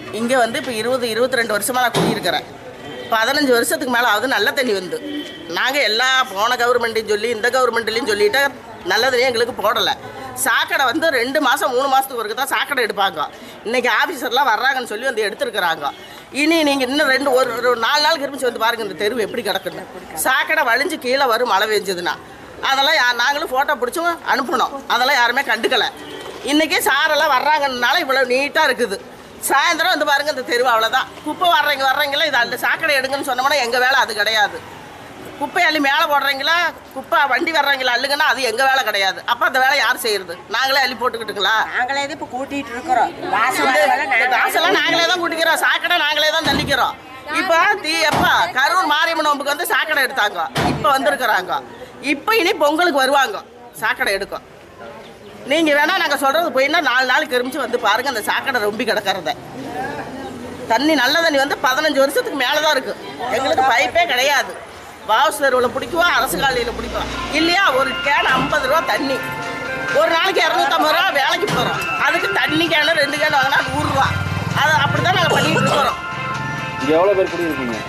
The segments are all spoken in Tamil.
இங்கே வந்து இப்போ இருபது இருபத்தி ரெண்டு வருஷமாக நான் குடியிருக்கிறேன் பதினஞ்சு வருஷத்துக்கு மேலே ஆகுது நல்ல தண்ணி வந்து நாங்கள் எல்லா போன கவர்மெண்ட்டையும் சொல்லி இந்த கவர்மெண்ட்லேயும் சொல்லிட்டு நல்ல தண்ணி எங்களுக்கு போடலை சாக்கடை வந்து ரெண்டு மாதம் மூணு மாதத்துக்கு ஒருக்கு தான் சாக்கடை எடுப்பாங்க இன்றைக்கி ஆஃபீஸர்லாம் வர்றாங்கன்னு சொல்லி வந்து எடுத்துருக்குறாங்க இனி நீங்கள் இன்னும் ரெண்டு ஒரு ஒரு நாலு நாள் கிருமிச்சு வந்து பாருங்கள் இந்த தெருவு எப்படி கிடக்குன்னு சாக்கடை வழிஞ்சு கீழே வரும் மழை பெஞ்சதுன்னா அதெல்லாம் யா நாங்களும் ஃபோட்டோ பிடிச்சும் அனுப்புனோம் அதெல்லாம் யாருமே கண்டுக்கலை இன்றைக்கி சாரெல்லாம் வர்றாங்கனால இவ்வளோ நீட்டாக இருக்குது சாயந்தரம் வந்து பாருங்க இந்த தெருவு அவ்வளோதான் குப்பை வர்றீங்க வர்றீங்களா இது அந்த சாக்கடை எடுங்கன்னு சொன்னோம்னா எங்கள் வேலை அது கிடையாது குப்பை அள்ளி மேலே போடுறீங்களா குப்பை வண்டி வர்றீங்களா அள்ளுங்கன்னா அது எங்கள் வேலை கிடையாது அப்போ அந்த வேலை யார் செய்யறது நாங்களே அள்ளி போட்டுக்கிட்டுங்களா நாங்களே இது இப்போ கூட்டிட்டு இருக்கிறோம் வாசல் இந்த வேலை இந்த காசெல்லாம் நாங்களே தான் கூட்டிக்கிறோம் சாக்கடை நாங்களே தான் தள்ளிக்கிறோம் இப்போ தீ எப்போ கரூர் மாரியம்மன் நோம்புக்கு வந்து சாக்கடை எடுத்தாங்க இப்போ வந்திருக்கிறாங்க இப்போ இனி பொங்கலுக்கு வருவாங்க சாக்கடை எடுக்கும் நீங்கள் வேணால் நாங்கள் சொல்கிறது போயின்னா நாலு நாளைக்கு எரிமிச்சு வந்து பாருங்கள் அந்த சாக்கடை ரொம்பி கிடக்கிறத தண்ணி நல்ல தண்ணி வந்து பதினஞ்சு வருஷத்துக்கு மேலே தான் இருக்குது எங்களுக்கு பைப்பே கிடையாது வாசு தெருவில் பிடிக்குவோம் அரசு காலையில் பிடிக்கும் இல்லையா ஒரு கேன் ஐம்பது ரூபா தண்ணி ஒரு நாளைக்கு இரநூத்தம்பது ரூபா வேலைக்கு போகிறோம் அதுக்கு தண்ணி கேனு ரெண்டு கேன் வாங்கினா நூறுரூவா அது அப்படி தான் நாங்கள் பண்ணிட்டு இருக்கிறோம் இங்கே எவ்வளோ பேர் குடியிருக்கீங்க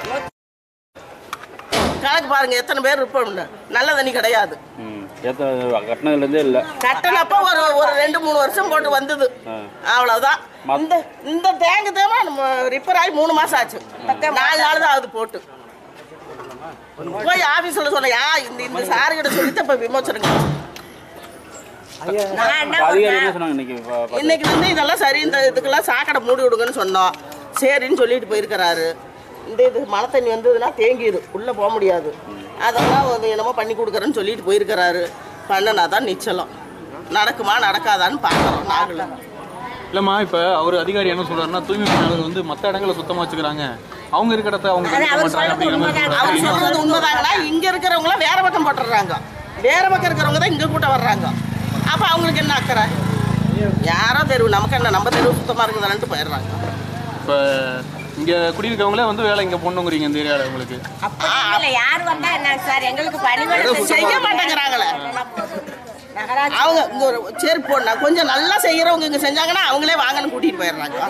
கணக்கு பாருங்க எத்தனை பேர் இருப்போம்னு நல்ல தண்ணி கிடையாது ம் எத்தனை கட்டினதுலேருந்தே இல்லை கட்டினப்போ ஒரு ஒரு ரெண்டு மூணு வருஷம் போட்டு வந்தது அவ்வளவுதான் இந்த இந்த டேங்கு தான் நம்ம ரிப்பேர் ஆகி மூணு மாசம் ஆச்சு நாலு நாள் தான் ஆகுது போட்டு போய் ஆபீஸ்ல சொன்னையா இந்த இந்த சாரு கிட்ட சொல்லிட்டு இப்ப விமோச்சனங்க நான் என்ன அதிகாரி என்ன சொன்னாங்க இன்னைக்கு பா- பா- இன்னைக்கு வந்து இதெல்லாம் சரி இந்த இதுக்கெல்லாம் சாக்கடை மூடி விடுங்கன்னு சொன்னோம் சரின்னு சொல்லிட்டு போயிருக்கிறாரு இந்த இது மழை தண்ணி வந்ததுன்னா தேங்கிடும் உள்ளே போக முடியாது அதெல்லாம் வந்து என்னமோ பண்ணி கொடுக்குறேன்னு சொல்லிட்டு போயிருக்கிறாரு பண்ணினா தான் நிச்சலம் நடக்குமா நடக்காதான்னு பார்க்குறோம் நாங்களும் இல்லைம்மா இப்போ அவர் அதிகாரி என்ன சொல்றாருன்னா தூய்மை பணியாளர் வந்து மற்ற இடங்களை சுத்தமாக வச்சுக்கிறாங்க அவங்க இருக்கிற இடத்த அவங்க அது சுத்தம் அவர் பண்றாங்க அப்படிங்கிற மாதிரி சொல்றது சொல்றாரு. அவர் சொல்றது உண்மைதாங்கன்னா இங்க இருக்கிறவங்களாம் வேற பக்கம் போட்டுடுறாங்க வேற பக்கம் இருக்கிறவங்க தான் இங்க கூட்ட வர்றாங்க அப்ப அவங்களுக்கு என்ன அக்கறை யாரோ தெருவு நமக்கு என்ன நம்ம தெருவு சுத்தமா இருக்குதான்ட்டு போயிடுறாங்க இப்போ இங்கே குடியிருக்கவங்களே வந்து வேலை இங்கே பொண்ணுங்கிறீங்க இந்த ஏரியாவில் உங்களுக்கு அப்படி இல்லை யார் வந்தா என்ன சார் எங்களுக்கு பணிவிடை செய்ய மாட்டேங்கிறாங்களே நகராட்சி அவங்க இங்க ஒரு சரி போடா கொஞ்சம் நல்லா செய்யறவங்க இங்க செஞ்சாங்கன்னா அவங்களே வாங்கன்னு கூட்டிட்டு போயிடுறாங்க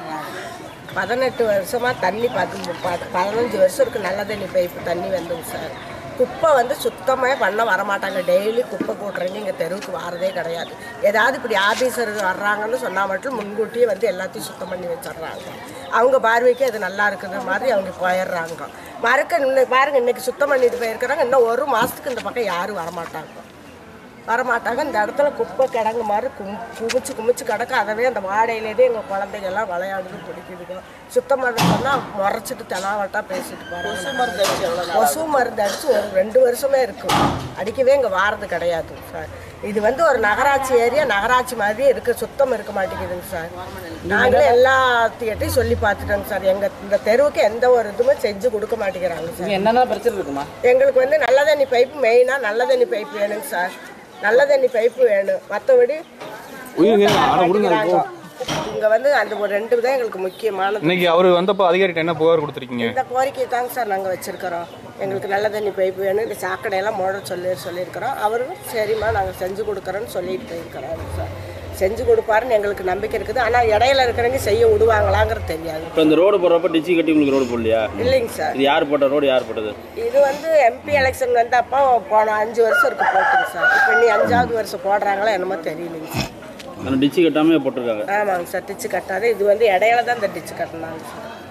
பதினெட்டு வருஷமா தண்ணி பார்த்து ப- பதினஞ்சு வருஷம் இருக்கு நல்ல தண்ணி பைப்பு தண்ணி வந்துங்க சார் குப்பை வந்து சுத்தமாக பண்ண வரமாட்டாங்க டெய்லி குப்பை கூட்டுறவங்க இங்கே தெருவுக்கு வரதே கிடையாது ஏதாவது இப்படி ஆஃபீஸர் வர்றாங்கன்னு சொன்னால் மட்டும் முன்கூட்டியே வந்து எல்லாத்தையும் சுத்தம் பண்ணி வச்சிடுறாங்க அவங்க பார்வைக்கு அது நல்லா இருக்குது மாதிரி அவங்க போயிடுறாங்க மறுக்க இன்னைக்கு பாருங்க இன்னைக்கு சுத்தம் பண்ணிட்டு போயிருக்கிறாங்க இன்னும் ஒரு மாதத்துக்கு இந்த பக்கம் யாரும் வரமாட்டாங்க வரமாட்டாங்க இந்த இடத்துல குப்பை கிடங்கு மாதிரி கும் குமிச்சு குமிச்சு கிடக்கு அதவே அந்த வாடையிலேயே எங்கள் குழந்தைங்க எல்லாம் விளையாடுது பிடிக்குதுங்க சுத்தம் பண்ண சொன்னால் முறைச்சிட்டு தெனாவட்டா பேசிட்டு போகிறாங்க கொசு மருந்து அடிச்சு ஒரு ரெண்டு வருஷமே இருக்கும் அடிக்கவே இங்கே வாரது கிடையாது சார் இது வந்து ஒரு நகராட்சி ஏரியா நகராட்சி மாதிரியே இருக்கு சுத்தம் இருக்க மாட்டேங்குதுங்க சார் நாங்களே எல்லாத்தையும் சொல்லி பார்த்துட்டோங்க சார் எங்கள் இந்த தெருவுக்கு எந்த ஒரு இதுவுமே செஞ்சு கொடுக்க மாட்டேங்கிறாங்க சார் என்னென்ன பிரச்சனை இருக்குமா எங்களுக்கு வந்து நல்ல தண்ணி பைப்பு மெயினாக நல்ல தண்ணி பைப்பு வேணுங்க சார் நல்ல தண்ணி பைப்பு வேணும் மற்றபடி உயிருங்க ஆனால் விடுங்க அது போ. இங்கே வந்து அந்த ஒரு ரெண்டு தான் எங்களுக்கு முக்கியமானது இன்னைக்கு அவர் வந்தப்போ அதிகாரிகிட்ட என்ன புகார் கொடுத்துருக்கீங்க இந்த கோரிக்கை தாங்க சார் நாங்கள் வச்சுருக்கிறோம் எங்களுக்கு நல்ல தண்ணி பைப்பு வேணும் இந்த சாக்கடையெல்லாம் மூட சொல்லி சொல்லியிருக்கிறோம் அவரும் சரிம்மா நாங்கள் செஞ்சு கொடுக்குறோன்னு சொல்லிட்டு போயிருக்கிறாரு சார் செஞ்சு கொடுப்பாருன்னு எங்களுக்கு நம்பிக்கை இருக்குது ஆனால் இடையில இருக்கிறவங்க செய்ய விடுவாங்களாங்கிறது தெரியாது இப்போ இந்த ரோடு போடுறப்ப டிச்சி கட்டி உங்களுக்கு ரோடு போடலையா இல்லைங்க சார் இது யார் போட்ட ரோடு யார் போட்டது இது வந்து எம்பி எலெக்ஷன் வந்தப்போ போன அஞ்சு வருஷம் இருக்கு போட்டுங்க சார் இப்போ நீ அஞ்சாவது வருஷம் போடுறாங்களா என்னமோ தெரியலைங்க சார் அந்த டிச்சி கட்டாமே போட்டிருக்காங்க ஆமாங்க சார் டிச்சு கட்டாது இது வந்து இடையில தான் இந்த டிச்சு கட்டினாங்க சார்